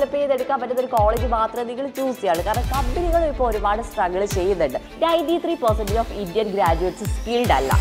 Develop ചെയ്തെടുക്കാൻ പറ്റുന്ന ഒരു കോളേജ് മാത്രമേ നിങ്ങൾ ചൂസ് ചെയ്യുള്ളൂ കാരണം കമ്പനികളും ഇപ്പോൾ ഒരുപാട് സ്ട്രഗിൾ ചെയ്യുന്നുണ്ട് ninety three percentage of Indian graduates skilled അല്ല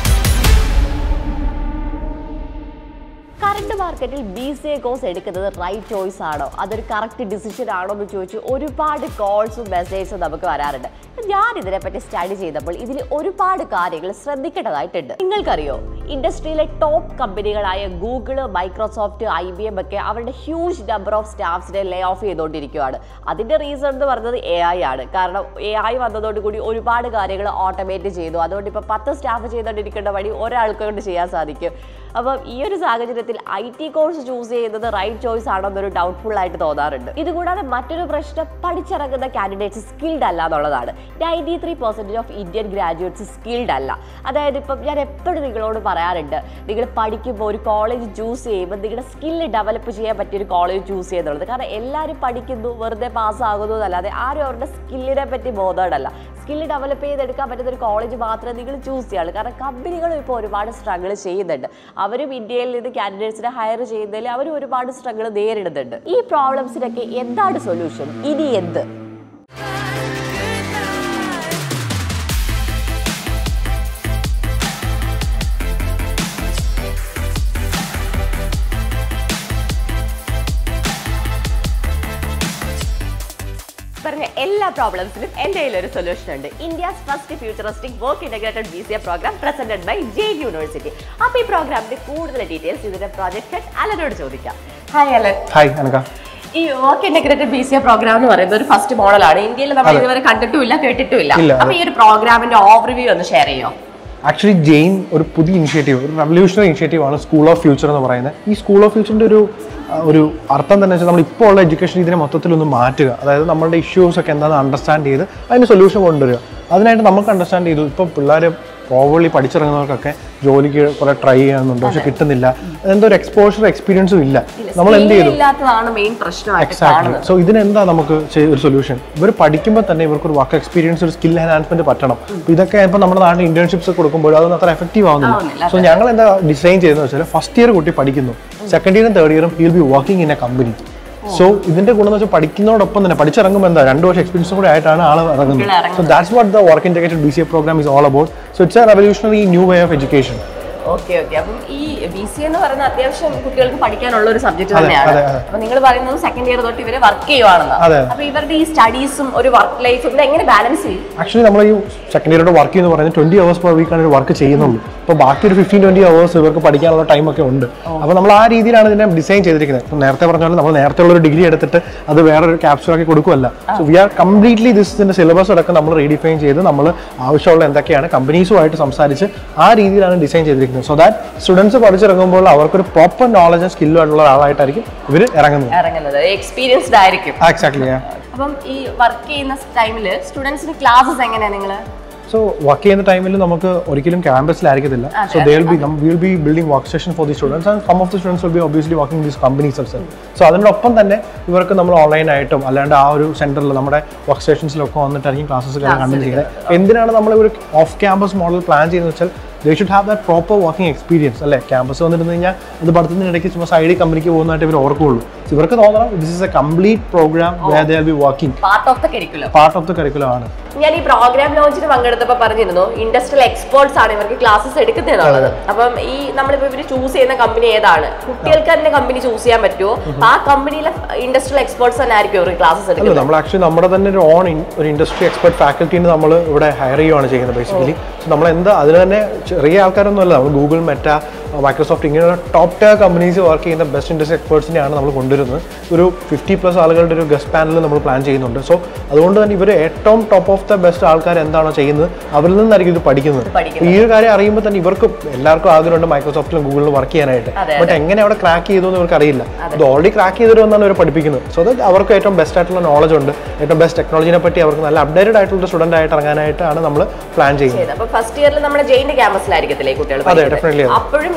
കറണ്ട് മാർക്കറ്റിൽ ബി സി എ കോഴ്സ് എടുക്കുന്നത് റൈറ്റ് ചോയ്സ് ആണോ അതൊരു കറക്റ്റ് ഡിസിഷൻ ആണോ എന്ന് ചോദിച്ച് ഒരുപാട് കോൾസും മെസ്സേജസും നമുക്ക് വരാറുണ്ട് ഞാൻ ഇതിനെപ്പറ്റി സ്റ്റഡി ചെയ്തപ്പോൾ ഇതിൽ ഒരുപാട് കാര്യങ്ങൾ ശ്രദ്ധിക്കേണ്ടതായിട്ടുണ്ട് നിങ്ങൾക്കറിയോ ഇൻഡസ്ട്രിയിലെ ടോപ്പ് കമ്പനികളായ Google Microsoft I B M ഒക്കെ അവരുടെ ഹ്യൂജ് നമ്പർ ഓഫ് സ്റ്റാഫ്സിനെ ലേ ഓഫ് ചെയ്തുകൊണ്ടിരിക്കുകയാണ് അതിന്റെ റീസൺ എന്ന് പറയുന്നത് എ ഐ ആണ് കാരണം എ ഐ വന്നതോടുകൂടി ഒരുപാട് കാര്യങ്ങൾ ഓട്ടോമേറ്റ് ചെയ്തു അതുകൊണ്ട് ഇപ്പോൾ പത്ത് സ്റ്റാഫ് ചെയ്തുകൊണ്ടിരിക്കേണ്ട വഴി ഒരാൾക്ക് കൊണ്ട് ചെയ്യാൻ സാധിക്കും അപ്പം ഈ ഒരു സാഹചര്യത്തിൽ ഐ ടി കോഴ്സ് ചൂസ് ചെയ്യുന്നത് റൈറ്റ് ചോയ്സ് ആണോ എന്നൊരു ഡൗട്ട്ഫുൾ ആയിട്ട് തോന്നാറുണ്ട് ഇതുകൂടാതെ മറ്റൊരു പ്രശ്നം പഠിച്ചിറങ്ങുന്ന കാൻഡിഡേറ്റ്സ് സ്കിൽഡ് അല്ല എന്നുള്ളതാണ് ninety three percentage of Indian graduates skilled അല്ല അതായത് ഇപ്പം ഞാൻ എപ്പോഴും നിങ്ങളോട് പറയാറുണ്ട് നിങ്ങൾ പഠിക്കുമ്പോൾ ഒരു കോളേജ് ചൂസ് ചെയ്യുമ്പോൾ നിങ്ങളുടെ സ്കില്ല് ഡെവലപ്പ് ചെയ്യാൻ പറ്റിയ ഒരു കോളേജ് ചൂസ് ചെയ്യുന്നുള്ളത് കാരണം എല്ലാവരും പഠിക്കുന്നു വെറുതെ പാസ്സാകുന്നു എന്നല്ലാതെ ആരും അവരുടെ സ്കില്ലിനെ പറ്റി ബോധേഡല്ല സ്കില്ല് ഡെവലപ്പ് ചെയ്തെടുക്കാൻ പറ്റുന്ന ഒരു കോളേജ് മാത്രമേ നിങ്ങൾ ചൂസ് ചെയ്യുള്ളൂ കാരണം കമ്പനികളും ഇപ്പോൾ ഒരുപാട് സ്ട്രഗിൾ ചെയ്യുന്നുണ്ട് അവരും ഇന്ത്യയിൽ നിന്ന് കാൻഡിഡേറ്റ്സിനെ ഹയർ ചെയ്യുന്നതിൽ അവരും ഒരുപാട് സ്ട്രഗിൾ നേരിടുന്നുണ്ട് ഈ പ്രോബ്ലംസിനൊക്കെ എന്താണ് സൊല്യൂഷൻ ഇനി എന്ത് പറഞ്ഞ എല്ലാ പ്രോബ്ലംസിനും എൻ്റെ കയ്യിൽ ഒരു സൊല്യൂഷൻ ഉണ്ട് India's first futuristic work integrated B C A programme presented by J university അപ്പോൾ ഈ പ്രോഗ്രാമിന്റെ കൂടുതൽ ഡീറ്റെയിൽസ് ഇതിന്റെ പ്രോജക്ട് ഹെഡ് അലനോട് ചോദിക്കാം ഹായ് അലൻ ഹായ് അനക ഈ work integrated B C A programme എന്ന് പറയുന്നത് ഒരു ഫസ്റ്റ് മോഡലാണ് ഇന്ത്യയിൽ നമ്മൾ ഇതുവരെ കണ്ടിട്ടുമില്ല കേട്ടിട്ടുമില്ല ഇല്ല, അപ്പൊ ഈ ഒരു പ്രോഗ്രാമിന്റെ ഓവർവ്യൂ ഒന്ന് ഷെയർ ചെയ്യോ ആക്ച്വലി ജെയിൻ ഒരു പുതിയ ഇനിഷ്യേറ്റീവ് ഒരു റവല്യൂഷണറി ഇനിഷ്യേറ്റീവ് ആണ് സ്കൂൾ ഓഫ് ഫ്യൂച്ചർ എന്ന് പറയുന്നത് ഈ സ്കൂൾ ഓഫ് ഫ്യൂച്ചറിന്റെ ഒരു ആ, ഒരു അർത്ഥം തന്നെ വെച്ചാൽ നമ്മൾ ഇപ്പോൾ ഉള്ള എഡ്യൂക്കേഷൻ ഇതിനെ മൊത്തത്തിൽ ഒന്ന് മാറ്റുക അതായത് നമ്മുടെ ഇഷ്യൂസ് ഒക്കെ എന്താണെന്ന് അണ്ടർസ്റ്റാൻഡ് ചെയ്ത് അതിന് സൊല്യൂഷൻ കൊണ്ടുവരിക അതിനായിട്ട് നമുക്ക് അണ്ടർസ്റ്റാൻഡ് ചെയ്തു ഇപ്പോൾ പിള്ളേർ പ്രോബ്ലി പഠിച്ചിറങ്ങുന്നവർക്കൊക്കെ ജോലിക്ക് കുറെ ട്രൈ ചെയ്യുന്നുണ്ട് പക്ഷെ കിട്ടുന്നില്ല എന്തോ ഒരു എക്സ്പോഷർ എക്സ്പീരിയൻസും ഇല്ല നമ്മൾ എന്ത് ചെയ്തു ഇല്ലാത്തതാണ് മെയിൻ പ്രശ്നമായിട്ട് എക്സാക്ട്ലി കാണുന്നത് സോ ഇതിനെന്താ നമുക്ക് ചെയ്- ഒരു സൊല്യൂഷൻ ഇവർ പഠിക്കുമ്പോൾ തന്നെ ഇവർക്ക് ഒരു വർക്ക് എക്സ്പീരിയൻസ് ഒരു സ്കിൽ എൻഹാൻസ്മെന്റ് പറ്റണം അപ്പൊ ഇതൊക്കെ ഇപ്പൊ നമ്മുടെ നാട്ടിൽ ഇന്റേൺഷിപ്സ് കൊടുക്കുമ്പോൾ അതൊന്നും അത്ര എഫക്റ്റീവ് ആവുന്നില്ല, ആവുന്നില്ല സോ ഞങ്ങൾ എന്താ ഡിസൈൻ ചെയ്തെന്ന് വെച്ചാൽ ഫസ്റ്റ് ഇയർ കുട്ടി പഠിക്കുന്നു സെക്കൻഡ് ഇയറും തേർഡ് ഇയറും will be working in a company so ഇതിന്റെ ഗുണം എന്ന് വെച്ചാൽ പഠിക്കുന്നതോടൊപ്പം തന്നെ പഠിച്ചിറങ്ങുമ്പോൾ എന്താ രണ്ട് വർഷം എക്സ്പീരിയൻസും കൂടെ ആയിട്ടാണ് ആൾ ഇറങ്ങുന്നത് so that's what the work integrated B C A programme is all about so it's a revolutionary new way of education okay okay അപ്പം ഈ ബി സി എന്ന് പറയുന്ന അത്യാവശ്യം കുട്ടികൾക്ക് പഠിക്കാനുള്ള ഒരു സബ്ജക്ട് അതെ, തന്നെയാണ് അതെ, അതെ. അപ്പൊ നിങ്ങൾ പറയുന്നത് സെക്കൻഡ് ഇയർ തൊട്ട് ഇവര് വർക്ക് ചെയ്യുവാണെന്ന് അതെ. അപ്പൊ ഇവരുടെ ഈ സ്റ്റഡീസും ഒരു വർക്ക് ലൈഫും ഇത് എങ്ങനെ ബാലൻസ് ചെയ്യും ആക്ച്വലി നമ്മൾ ഈ സെക്കൻഡ് ഇയറുടെ വർക്ക് എന്ന് പറയുന്നത് ട്വന്റി അവേഴ്സ് പെർ വീക്കാണ് ഒരു വർക്ക് ചെയ്യുന്നുള്ളൂ അപ്പോൾ ബാക്കി ഒരു ഫിഫ്റ്റീൻ ട്വന്റി അവേഴ്സ് ഇവർക്ക് പഠിക്കാനുള്ള ടൈം ഒക്കെ ഉണ്ട് അപ്പോൾ നമ്മൾ ആ രീതിയിലാണ് ഇതിനെ ഡിസൈൻ ചെയ്തിരിക്കുന്നത് ഇപ്പം നേരത്തെ പറഞ്ഞ പോലെ നമ്മൾ നേരത്തെ ഉള്ള ഒരു ഡിഗ്രി എടുത്തിട്ട് അത് വേറൊരു ക്യാപ്സ്യൂൾ ആക്കി കൊടുക്കുമല്ല so we are completely this ഇതിന്റെ സിലബസ് അടക്കം നമ്മൾ റീഡിഫൈൻ ചെയ്ത് നമ്മൾ ആവശ്യമുള്ള എന്തൊക്കെയാണ് കമ്പനീസുമായിട്ട് സംസാരിച്ച് ആ രീതിയിലാണ് ഡിസൈൻ ചെയ്തിരിക്കുന്നത് സോ ദാറ്റ് സ്റ്റുഡൻസ് പഠിച്ചിറങ്ങുമ്പോൾ അവർക്കൊരു പ്രോപ്പർ നോളജും സ്കില്ലും ആയിട്ടുള്ള ഒരാളായിട്ടായിരിക്കും ഇവർ ഇറങ്ങുന്നത് ഇറങ്ങുന്നത് എക്സ്പീരിയൻസ്ഡ് ആയിരിക്കും എക്സാക്ട്ലി അപ്പം ഈ വർക്ക് ചെയ്യുന്ന ടൈമിൽ സ്റ്റുഡൻസിന് ക്ലാസ്സസ് എങ്ങനെയാ നിങ്ങള് സോ വർക്ക് ചെയ്യുന്ന ടൈമിൽ നമുക്ക് ഒരിക്കലും ക്യാമ്പസിലായിരിക്കത്തില്ല so they will be will be building work station for the students and some of the students will be obviously working these companies of so അതിനോടൊപ്പം തന്നെ ഇവർക്ക് നമ്മൾ ഓൺലൈനായിട്ടും അല്ലാണ്ട് ആ ഒരു സെന്ററിൽ നമ്മുടെ വർക്ക് സ്റ്റേഷൻസിലൊക്കെ വന്നിട്ടായിരിക്കും ക്ലാസ്സസ് കണ്ടു ചെയ്യുന്നത് എന്തിനാണ് നമ്മൾ ഒരു ഓഫ് ക്യാമ്പസ് മോഡൽ പ്ലാൻ ചെയ്യുന്നത് വെച്ചാൽ they should have that proper working experience അല്ലേ ക്യാമ്പസ് വന്നിരുന്നു കഴിഞ്ഞാൽ അത് പഠിത്തത്തിനിടയ്ക്ക് ചുമ്മാ സൈഡിൽ കമ്പനിക്ക് പോകുന്നതായിട്ട് ഇവർ ഓർക്കുള്ളൂ So ഇവർക്ക് തോന്നണം this is a complete programme way they be working part of the curriculum part of the curriculum ആണ് ഞാൻ ഈ പ്രോഗ്രാം ലോഞ്ചിന് പങ്കെടുത്തപ്പോൾ പറഞ്ഞിരുന്നു ഇൻഡസ്ട്രിയൽ എക്സ്പേർട്സ് ആണ് ഇവർക്ക് ക്ലാസ്സസ് എടുക്കുന്നതെന്നുള്ളത് അപ്പം ഈ നമ്മളിപ്പോൾ ഇവർ ചൂസ് ചെയ്യുന്ന കമ്പനി ഏതാണ് കുട്ടികൾക്ക് തന്നെ കമ്പനി ചൂസ് ചെയ്യാൻ പറ്റുമോ അപ്പൊ ആ കമ്പനിയിലെ ഇൻഡസ്ട്രിയൽ എക്സ്പേർട്സ് തന്നെ ആയിരിക്കും ഇവർക്ക് ക്ലാസ്സസ് അല്ല എടുക്കുന്നത് നമ്മൾ ആക്ച്വലി നമ്മുടെ തന്നെ ഒരു ഓൺ ഒരു ഇൻഡസ്ട്രി എക്സ്പെർട്ട് ഫാക്കൽറ്റീനെ നമ്മൾ ഇവിടെ ഹയർ ചെയ്യുകയാണ് ചെയ്യുന്നത് ബേസിക്കലി സോ നമ്മൾ എന്താ അതിന് തന്നെ ചെറിയ ആൾക്കാരൊന്നും അല്ല നമ്മൾ ഗൂഗിൾ മെറ്റ മൈക്രോസോഫ്റ്റ് ഇങ്ങനെയുള്ള ടോപ്പ് ടയർ കമ്പനീസ് വർക്ക് ചെയ്യുന്ന ബെസ്റ്റ് ഇൻഡസ്ട്രി എക്സ്പേർട്സിനെയാണ് നമ്മൾ കൊണ്ടുവരുന്നത് ഒരു ഫിഫ്റ്റി പ്ലസ് ആളുകളുടെ ഒരു ഗസ്റ്റ് പാനൽ നമ്മൾ പ്ലാൻ ചെയ്യുന്നുണ്ട് സോ അതുകൊണ്ട് തന്നെ ഇവർ ഏറ്റവും ടോപ്പ് ഓഫ് ദ ബെസ്റ്റ് ആൾക്കാർ എന്താണോ ചെയ്യുന്നത് അവരിൽ നിന്നായിരിക്കും ഇത് പഠിക്കുന്നത് പഠിക്കുന്നത്. ഈ ഒരു കാര്യം അറിയുമ്പോൾ തന്നെ ഇവർക്ക് എല്ലാവർക്കും ആഗ്രഹമുണ്ട് മൈക്രോസോഫ്റ്റിലും ഗൂഗിളിലും വർക്ക് ചെയ്യാനായിട്ട് അതെ, ബട്ട് എങ്ങനെ അവിടെ ക്രാക്ക് ചെയ്തു എന്ന് ഇവർക്ക് അറിയില്ല ഇത് ഓൾറെഡി ക്രാക്ക് ചെയ്തിരുമെന്നാണ് ഇവർ പഠിപ്പിക്കുന്നത് സോ ദാറ്റ് അവർക്ക് ഏറ്റവും ബെസ്റ്റ് ആയിട്ടുള്ള നോളജ് ഉണ്ട് ഏറ്റവും ബെസ്റ്റ് ടെക്നോളജിനെ പറ്റി അവർക്ക് നല്ല അപ്ഡേറ്റഡ് ആയിട്ടുള്ള സ്റ്റുഡൻ്റ് ആയിട്ട് ഇറങ്ങാനായിട്ടാണ് നമ്മൾ പ്ലാൻ ചെയ്യുന്നത് അപ്പൊ ഫസ്റ്റ് ഇയറിൽ നമ്മുടെ ജെയിന്റെ ക്യാമ്പസിലായിരിക്കത്തില്ലേ ഈ കുട്ടികൾ അതെ, definitely അതെ. അപ്പോഴും ഈ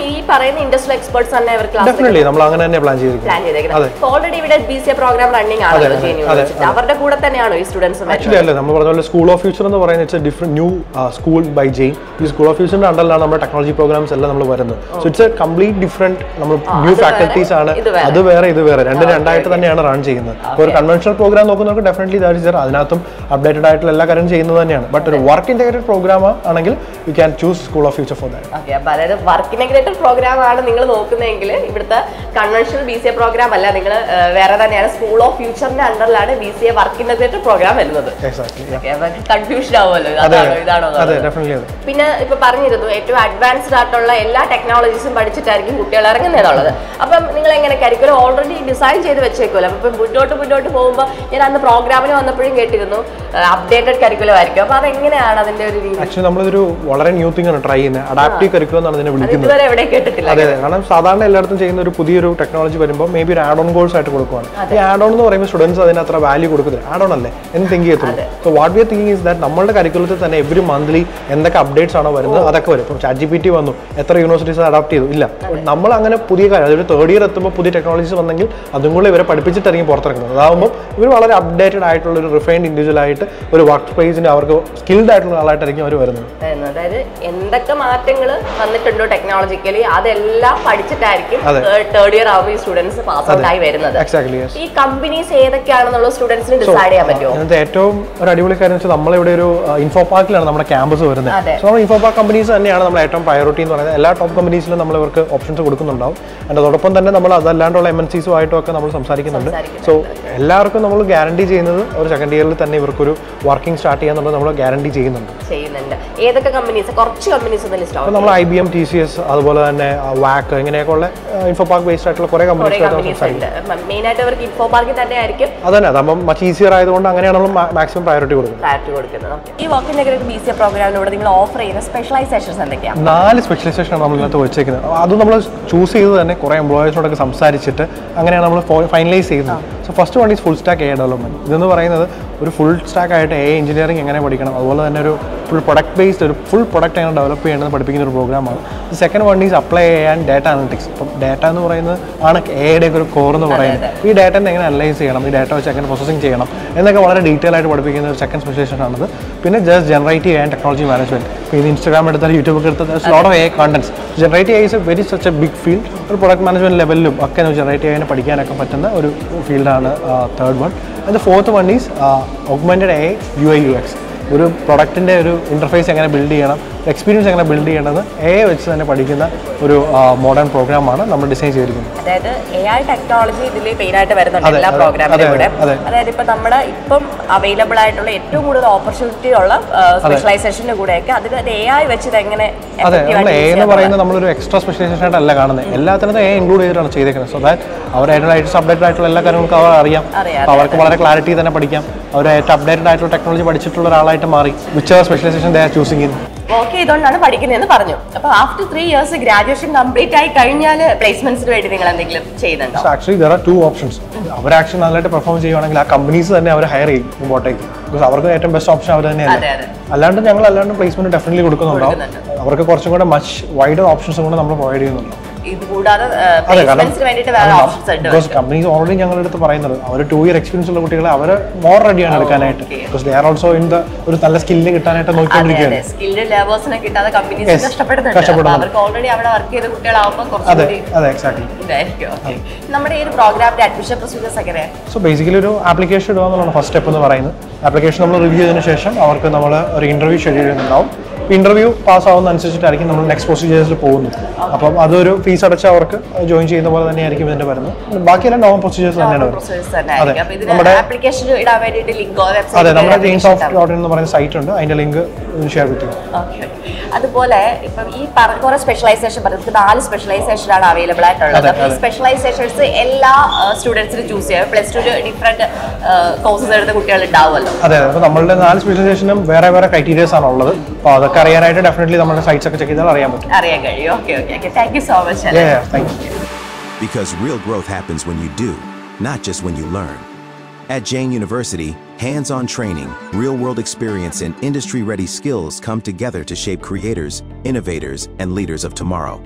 ഈ പറയുന്ന ഇൻഡസ്ട്രിയൽ എക്സ്പേർട്സ് തന്നെ അവർ ക്ലാസ് ഡെഫിനറ്റ്ലി നമ്മൾ അങ്ങനെ തന്നെ പ്ലാൻ ചെയ്തിരിക്കുന്നത് പ്ലാൻ ചെയ്തേക്കുന്നത് ഓൾറെഡി ഇവിടെ B C A programme running ആണല്ലോ അതെ, ജെ അതെ, യൂണിവേഴ്സിറ്റി അവരുടെ കൂടെ തന്നെയാണോ ഈ സ്റ്റുഡൻസ് ആക്ച്വലി അല്ലേ നമ്മൾ പറഞ്ഞ പോലെ സ്കൂൾ ഓഫ് ഫ്യൂച്ചർ എന്ന് പറയുന്നത് it's different new school by Jain ഈ സ്കൂൾ ഓഫ് ഫ്യൂച്ചറിന്റെ അണ്ടറിലാണ് നമ്മുടെ ടെക്നോളജി പ്രോഗ്രാംസ് എല്ലാം നമ്മൾ വരുന്നത് so it's a complete different നമ്മൾ ന്യൂ ഫാക്കൽറ്റീസ് ആണ് ഇത് വേറെ. അത് വേറെ ഇത് വേറെ രണ്ട് രണ്ടായിട്ട് തന്നെയാണ് റൺ ചെയ്യുന്നത് അപ്പോൾ ഒരു കൺവെൻഷണൽ പ്രോഗ്രാം നോക്കുന്നവർക്ക് ഡെഫിനറ്റ്ലി ദാറ്റ് ഇസ് അതിനകത്തും അപ്ഡേറ്റഡ് ആയിട്ടുള്ള എല്ലാ കാര്യം ചെയ്യുന്നത് തന്നെയാണ് ബട്ട് ഒരു വർക്ക് ഇന്റഗ്രേറ്റഡ് പ്രോഗ്രാം ആണെങ്കിൽ you can choose school of future for that okay അപ്പൊ അതായത് വർക്ക് ഇന്റഗ്രേറ്റഡ് പ്രോഗ്രാം ആണ് നിങ്ങൾ നോക്കുന്നതെങ്കിൽ ഇവിടുത്തെ conventional B C A programme അല്ല നിങ്ങൾ വേറെ തന്നെയാണ് സ്കൂൾ ഓഫ് ഫ്യൂച്ചറിന്റെ അണ്ടറിലാണ് B C A work integrated programme വരുന്നത് എക്സാക്ട്ലി കൺഫ്യൂഷൻ ആവുമല്ലോ അതെ അതാണോ ഇതാണോ അതെ എന്നുള്ളത്. ഡെഫിനറ്റ്ലി അതെ പിന്നെ ഇപ്പൊ പറഞ്ഞിരുന്നു ഏറ്റവും അഡ്വാൻസ്ഡ് ആയിട്ടുള്ള എല്ലാ ടെക്നോളജീസും പഠിച്ചിട്ടായിരിക്കും കുട്ടികൾ ഇറങ്ങുന്നതെന്നുള്ളത് അപ്പം നിങ്ങൾ എങ്ങനെ കരിക്കുലം ഓൾറെഡി ഡിസൈൻ ചെയ്ത് വെച്ചേക്കുമല്ലോ അപ്പം മുന്നോട്ട് മുന്നോട്ട് പോകുമ്പോൾ ഞാൻ അന്ന് പ്രോഗ്രാമിന് വന്നപ്പോഴും കേട്ടിരുന്നു അപ്ഡേറ്റഡ് കരിക്കുലം ആയിരിക്കും അപ്പൊ അതെങ്ങനെയാണ് അതിന്റെ ഒരു രീതി ആക്ച്വലി നമ്മളിതൊരു വളരെ ന്യൂ തിങ് ആണ് ട്രൈ ചെയ്യുന്നത് അഡാപ്റ്റീവ് കരിക്കുലം എന്നാണ് ഇതിനെ അത് വിളിക്കുന്നത് ഇതുവരെ എവിടെ കേട്ടിട്ടില്ല അതെ അതെ കാരണം സാധാരണ എല്ലായിടത്തും ചെയ്യുന്ന ഒരു പുതിയൊരു ടെക്നോളജി വരുമ്പോൾ മേ ബി ഒരു ആഡ് ഓൺ കോഴ്സ് ആയിട്ട് കൊടുക്കുവാണ് ഈ ആഡ് ഓൺ എന്ന് പറയുമ്പോൾ സ്റ്റുഡൻസ് അതിന് അത്ര വാല്യൂ കൊടുക്കുന്നില്ല ആഡ് ഓൺ അല്ലേ എന്ന് തിങ്ക് ചെയ്യത്തുള്ളൂ so what we are thinking is that നമ്മുടെ കരിക്കുലത്തിൽ തന്നെ എവറി മന്ത്ലി എന്തൊക്കെ അപ്ഡേറ്റ്സ് ആണോ വരുന്നത് അതൊക്കെ വരും ഇപ്പം ചാറ്റ് ജി പി ടി വന്നു എത്ര യൂണിവേഴ്സിറ്റീസ് അഡാപ്റ്റ് ചെയ്തു ഇല്ല നമ്മൾ അങ്ങനെ പുതിയ കാര്യം അതായത് തേർഡ് ഇയർ എത്തുമ്പോൾ പുതിയ ടെക്നോളജീസ് വന്നെങ്കിൽ അതും കൂടെ ഇവരെ പഠിപ്പിച്ചിട്ടായിരിക്കും പുറത്തിറക്കുന്നത് അതാകുമ്പോൾ ഇവർ വളരെ അപ്ഡേറ്റഡ് ആയിട്ടുള്ള ഒരു റിഫൈൻഡ് ഇൻഡിവിജ്വൽ ആയിട്ട് ഒരു വർക്ക് സ്പേസിന് അവർക്ക് സ്കിൽഡ് ആയിട്ടുള്ള ആളായിട്ടായിരിക്കും അവർ വരുന്നത് എന്ന്. അതായത് എന്തൊക്കെ മാറ്റങ്ങൾ വന്നിട്ടുണ്ടോ ടെക്നോളജിക്കലി അതെല്ലാം പഠിച്ചിട്ടായിരിക്കും അതെ. തേർഡ് ഇയർ ആവുമ്പോൾ ഈ സ്റ്റുഡൻസ് പാസ് ഔട്ട് ആയി വരുന്നത് എക്സാക്ട്ലി യെസ് ഈ കമ്പനീസ് ഏതൊക്കെയാണെന്നുള്ള സ്റ്റുഡൻസിന് ഡിസൈഡ് ചെയ്യാൻ പറ്റുമോ ഇതിനകത്ത് ഏറ്റവും ഒരു അടിപൊളി കാര്യം വെച്ചാൽ നമ്മളിവിടെ ഒരു ഇൻഫോ പാർക്കിലാണ് നമ്മുടെ ക്യാമ്പസ് വരുന്നത് അതെ. സോ നമ്മൾ ഇൻഫോ പാർക്ക് കമ്പനീസ് തന്നെയാണ് നമ്മൾ ഏറ്റവും പ്രയോറിറ്റി എന്ന് പറയുന്നത് എല്ലാ ടോപ്പ് കമ്പനീസിലും നമ്മൾ ഇവർക്ക് ഓപ്ഷൻസ് കൊടുക്കുന്നുണ്ടാവും and അതോടൊപ്പം തന്നെ നമ്മൾ അതല്ലാണ്ടുള്ള എം എൻ സീസും ആയിട്ടും ഒക്കെ നമ്മൾ സംസാരിക്കുന്നുണ്ട് സോ എല്ലാവർക്കും നമ്മൾ ഗ്യാരണ്ടി ചെയ്യുന്നത് ഒരു സെക്കൻഡ് ഇയറിൽ തന്നെ ഇവർക്കൊരു വർക്കിംഗ് സ്റ്റാർട്ട് ചെയ്യാന്നുള്ളത് നമ്മൾ ഗ്യാരണ്ടി ചെയ്യുന്നുണ്ട് ചെയ്യുന്നുണ്ട് ഏതൊക്കെ കമ്പനീസ് കുറച്ച് കമ്പനീസ് ഒന്ന് ലിസ്റ്റ് അപ്പോൾ ആവും നമ്മൾ I B M T C S അതുപോലെ തന്നെ വാക്ക് ഇങ്ങനെയൊക്കെ ഉള്ള ഇൻഫോ പാർക്ക് ബേസ്ഡ് ആയിട്ടുള്ള കുറേ കുറെ കമ്പനീസ് നമ്മൾ കമ്പനീസ് സംസാരിക്കും ഉണ്ട് മെയിൻ ആയിട്ട് അവർക്ക് ഇൻഫോ പാർക്കിൽ തന്നെ ആയിരിക്കും അതന്നെ അതാകുമ്പോൾ മച്ച് ഈസിയർ ആയതുകൊണ്ട് അങ്ങനെയാണ് നമ്മൾ മാക്സിമം പ്രയോറിറ്റി കൊടുക്കുന്നത് പ്രായോറിറ്റി കൊടുക്കുന്നത് ഈ work integrate B C A പ്രോഗ്രാമിലൂടെ നിങ്ങൾ ഓഫർ ചെയ്യുന്ന സ്പെഷ്യലൈസേഷൻസ് എന്തൊക്കെയാണ് നാല് സ്പെഷ്യലൈസേഷൻ ആണ് നമ്മൾ ഇതിനകത്ത് വെച്ചേക്കുന്നത് അത് നമ്മൾ ചൂസ് ചെയ്ത് തന്നെ കുറേ എംപ്ലോയീസിനോടൊക്കെ സംസാരിച്ചിട്ട് അങ്ങനെയാണ് നമ്മൾ ഫൈനലൈസ് ചെയ്യുന്നത് so first one is full stack a development ഇതെന്ന് പറയുന്നത് ഒരു ഫുൾ സ്റ്റാക്ക് ആയിട്ട് എ എഞ്ചിനീയറിംഗ് എങ്ങനെ പഠിക്കണം അതുപോലെ തന്നെ ഒരു ഫുൾ പ്രൊഡക്റ്റ് ബേസ്ഡ് ഒരു ഫുൾ പ്രൊഡക്റ്റ് എങ്ങനെ ഡെവലപ്പ് ചെയ്യേണ്ടത് പഠിപ്പിക്കുന്ന ഒരു പ്രോഗ്രാമാണ് സെക്കൻഡ് വൺ ഈസ് അപ്ലൈ ചെയ്യാൻ ഡാറ്റ അനലിറ്റിക്സ് ഇപ്പം ഡാറ്റ എന്ന് പറയുന്നത് ആണ് എയുടെ ഒരു കോർ എന്ന് പറയുന്നത് ഈ ഡാറ്റ എങ്ങനെ അനലൈസ് ചെയ്യണം ഈ ഡാറ്റ വെച്ച് എങ്ങനെ പ്രോസസ്സിംഗ് ചെയ്യണം എന്നൊക്കെ വളരെ ഡീറ്റെയിൽ ആയിട്ട് പഠിപ്പിക്കുന്ന ഒരു സെക്കൻഡ് സ്പെഷ്യലൈസേഷൻ ആണത് പിന്നെ ജസ്റ്റ് ജനറേറ്റ് ചെയ്യാൻ ടെക്നോളജി മാനേജ്മെന്റ് ഇത് ഇൻസ്റ്റാഗ്രാം എടുത്താൽ യൂട്യൂബ് ഒക്കെ എടുത്താൽ lot of a contents generate ചെയ്യുക is a very such a big field ഒരു പ്രൊഡക്റ്റ് മാനേജ്മെന്റ് ലെവലിലും ഒക്കെ ജനറേറ്റ് ചെയ്യാൻ പഠിക്കാനൊക്കെ പറ്റുന്ന ഒരു ഫീൽഡാണ് third one and fourth one is augmented uh U I U X ഒരു പ്രൊഡക്റ്റിൻ്റെ ഒരു ഇൻ്റർഫേസ് എങ്ങനെ ബിൽഡ് ചെയ്യണം എക്സ്പീരിയൻസ് എങ്ങനെ ബിൽഡ് ചെയ്യേണ്ടത് എ വെച്ച് തന്നെ പഠിക്കുന്ന ഒരു മോഡേൺ പ്രോഗ്രാമാണ് നമ്മൾ ഡിസൈൻ ചെയ്തിരിക്കുന്നത് അതായത് എ ഐ ടെക്നോളജി ഇതിൽ മെയിൻ ആയിട്ട് വരുന്നുണ്ട് അതെ, എല്ലാ അതെ, പ്രോഗ്രാമിലും അതെ, കൂടെ അതെ. അതായത് ഇപ്പൊ നമ്മുടെ ഇപ്പം അവൈലബിൾ ആയിട്ടുള്ള ഏറ്റവും കൂടുതൽ ഓപ്പർച്യൂണിറ്റി ഉള്ള സ്പെഷ്യലൈസേഷന്റെ കൂടെയൊക്കെ അതിൽ എ ഐ വെച്ച് ഇത് എങ്ങനെ അതെ effective നമ്മൾ ആയിട്ട് എ use എന്ന് ചെയ്യാന്നുള്ളത്. പറയുന്നത് നമ്മളൊരു എക്സ്ട്രാ സ്പെഷ്യലൈസേഷൻ ആയിട്ടല്ല കാണുന്നത് എല്ലാത്തിനകത്തും എ ഇൻക്ലൂഡ് ചെയ്തിട്ടാണ് ചെയ്തേക്കുന്നത് സോ ദാറ്റ് അവർ ഏറ്റവും ലേറ്റസ്റ്റ് അപ്ഡേറ്റഡ് ആയിട്ടുള്ള എല്ലാ കാര്യങ്ങൾക്കും അവർ അറിയാം അറിയാം, അപ്പോൾ അവർക്ക് വളരെ ക്ലാരിറ്റി തന്നെ പഠിക്കാം അവർ ഏറ്റവും അപ്ഡേറ്റഡ് ആയിട്ടുള്ള ടെക്നോളജി പഠിച്ചിട്ടുള്ള ഒരാളായിട്ട് മാറി which are specialisation they are choosing in work ചെയ്തുകൊണ്ടാണ് പഠിക്കുന്നതെന്ന് പറഞ്ഞു അപ്പൊ after three years graduation complete ആയി കഴിഞ്ഞാൽ പ്ലേസ്മെന്റ്സിന് വേണ്ടി നിങ്ങൾ എന്തെങ്കിലും ചെയ്യുന്നുണ്ടോ actually there are two options അവർ ആക്ച്വലി നല്ലതായിട്ട് പെർഫോം ചെയ്യുവാണെങ്കിൽ ആ കമ്പനീസ് തന്നെ അവർ ഹയർ ചെയ്യും മുമ്പോട്ടേക്ക് ബിക്കോസ് അവർക്ക് ഏറ്റവും ബെസ്റ്റ് ഓപ്ഷൻ അവർ അതെ, തന്നെയല്ലേ അതെ. അല്ലാണ്ട് ഞങ്ങൾ അല്ലാണ്ട് പ്ലേസ്മെന്റ് ഡെഫിനറ്റ്ലി കൊടുക്കുന്നുണ്ടാവും കൊടുക്കുന്നുണ്ട്. അവർക്ക് കുറച്ചും കൂടെ മച്ച് വൈഡർ ഓപ്ഷൻസും കൂടെ നമ്മൾ പ്രൊവൈഡ് ചെയ്യുന്നുണ്ട് ഇത് കൂടാതെ അതെ കാരണം പ്ലേസ്മെന്റ്സിന് വേണ്ടിയിട്ട് വേറെ ഓപ്ഷൻസ് ഉണ്ട് ബിക്കോസ് കമ്പനീസ് ഓൾറെഡി ഞങ്ങളുടെ അടുത്ത് പറയുന്നത് അവർ ടു ഇയർ എക്സ്പീരിയൻസ് ഉള്ള കുട്ടികളെ അവർ മോർ റെഡിയാണ് എടുക്കാനായിട്ട് okay. Because they are also in the ഒരു നല്ല സ്കില്ല് കിട്ടാനായിട്ട് അതെ നോക്കിക്കൊണ്ടിരിക്കുകയാണ് അതെ സ്കിൽഡ് ലേബേഴ്സിനെ കിട്ടാതെ കമ്പനീസ് Yes, കഷ്ടപ്പെടുന്നുണ്ട് അപ്പൊ കഷ്ടപ്പെടുന്നുണ്ട്. അവർക്ക് ഓൾറെഡി അവിടെ വർക്ക് ചെയ്ത കുട്ടികളാവുമ്പോൾ അതെ കുറച്ചുകൂടി അതെ എക്സാക്ട്ലി ഇതായിരിക്കും ഓക്കെ നമ്മുടെ ഈ ഒരു പ്രോഗ്രാമിന്റെ അഡ്മിഷൻ പ്രൊസീജിയേഴ്സ് എങ്ങനെയാണ് സോ ബേസിക്കലി ഒരു ആപ്ലിക്കേഷൻ ഇടുക എന്നുള്ളതാണ് ഫസ്റ്റ് സ്റ്റെപ്പ് എന്ന് പറയുന്നത് ആപ്ലിക്കേഷൻ നമ്മൾ റിവ്യൂ ചെയ്തതിന് ശേഷം അവർക്ക് നമ്മൾ ഒരു ഇന്റർവ്യൂ ഷെഡ്യൂൾ ചെയ്യുന്നുണ്ടാവും ഇന്റർവ്യൂ പാസ് ആവുന്ന അനുസരിച്ചിട്ടായിരിക്കും നമ്മൾ നെക്സ്റ്റ് പ്രൊസീജിയേഴ്സിൽ പോകുന്നത് അപ്പം അതൊരു ഫീസ് അടച്ച് അവർക്ക് ജോയിൻ ചെയ്യുന്ന പോലെ തന്നെയായിരിക്കും ഇതിന്റെ വരുന്നത് ബാക്കിയെല്ലാം നോർമൽ പ്രൊസീജിയേഴ്സ് തന്നെയാണ് വരുന്നത് പ്രൊസീജിയേഴ്സ് തന്നെ ആയിരിക്കും അപ്പൊ ഇതിന് നമ്മുടെ- ആപ്ലിക്കേഷൻ ഇടാൻ വേണ്ടിയിട്ട് ലിങ്കോ അതെ വെബ്സൈറ്റ് നമ്മുടെ ജെയിൻ സോഫ്റ്റ് ഡോട്ട് എന്ന് പറയുന്ന സൈറ്റ് ഉണ്ട് അതിന്റെ ലിങ്ക് ഷെയർ ചെയ്യും ഓക്കെ അതുപോലെ ഇപ്പം ഈ പറഞ്ഞ കുറെ സ്പെഷ്യലൈസേഷൻ പറഞ്ഞത് നാല് സ്പെഷ്യലൈസേഷൻ ആണ് അവൈലബിൾ ആയിട്ടുള്ളത് അതെ, അപ്പൊ ഈ അതെ. സ്പെഷ്യലൈസേഷൻസ് എല്ലാ സ്റ്റുഡൻസിനും ചൂസ് ചെയ്യാം പ്ലസ് ടു ഡിഫറെന്റ് കോഴ്സസ് എടുത്ത കുട്ടികൾ ഉണ്ടാവുമല്ലോ അതെ അതെ അപ്പോൾ നമ്മളുടെ നാല് സ്പെഷ്യലൈസേഷനും വേറെ വേറെ ക്രൈറ്റീരിയസ് ആണ് ഉള്ളത് അപ്പോൾ അതൊക്കെ അറിയാനായിട്ട് ഡെഫിനറ്റ്ലി നമ്മുടെ സൈറ്റ്സ് ഒക്കെ ചെക്ക് ചെയ്താൽ അറിയാൻ പറ്റും അറിയാൻ കഴിയും okay okay okay thank you so much thank you Because real growth happens when you do, not just when you learn. At Jane University, hands on training, real world experience, and industry ready skills come together to shape creators, innovators, and leaders of tomorrow.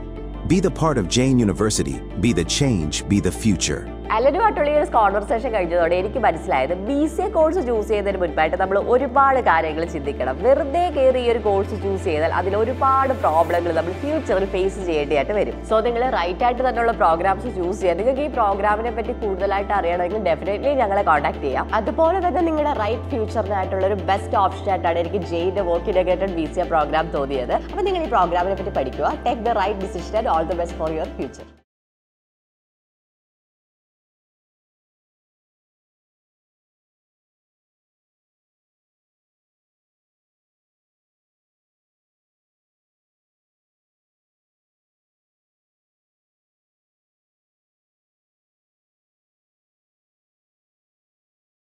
Be the part of Jane University. Be the change. Be the future. അലനുമായിട്ടുള്ള ഈ ഒരു conversation കഴിഞ്ഞതോടെ എനിക്ക് മനസ്സിലായത് B C A course choose ചെയ്യുന്നതിന് മുൻപായിട്ട് നമ്മൾ ഒരുപാട് കാര്യങ്ങൾ ചിന്തിക്കണം വെറുതെ കയറി ഈ ഒരു കോഴ്സ് ചൂസ് ചെയ്താൽ അതിൽ ഒരുപാട് പ്രോബ്ലങ്ങൾ നമ്മൾ ഫ്യൂച്ചറിൽ ഫേസ് ചെയ്യേണ്ടതായിട്ട് വരും സോ നിങ്ങൾ റൈറ്റ് ആയിട്ട് തന്നെയുള്ള പ്രോഗ്രാംസ് ചൂസ് ചെയ്യുക നിങ്ങൾക്ക് ഈ പ്രോഗ്രാമിനെ പറ്റി കൂടുതലായിട്ട് അറിയണമെങ്കിൽ ഡെഫിനറ്റ്ലി ഞങ്ങളെ കോൺടാക്ട് ചെയ്യാം അതുപോലെ തന്നെ നിങ്ങളുടെ റൈറ്റ് ഫ്യൂച്ചറിനായിട്ടുള്ള ഒരു ബെസ്റ്റ് ഓപ്ഷൻ ആയിട്ടാണ് എനിക്ക് ജെയിൻ്റെ work integrated B C A programme തോന്നിയത് അപ്പോൾ നിങ്ങൾ ഈ പ്രോഗ്രാമിനെ പറ്റി പഠിക്കുക take the right decision and all the best for your future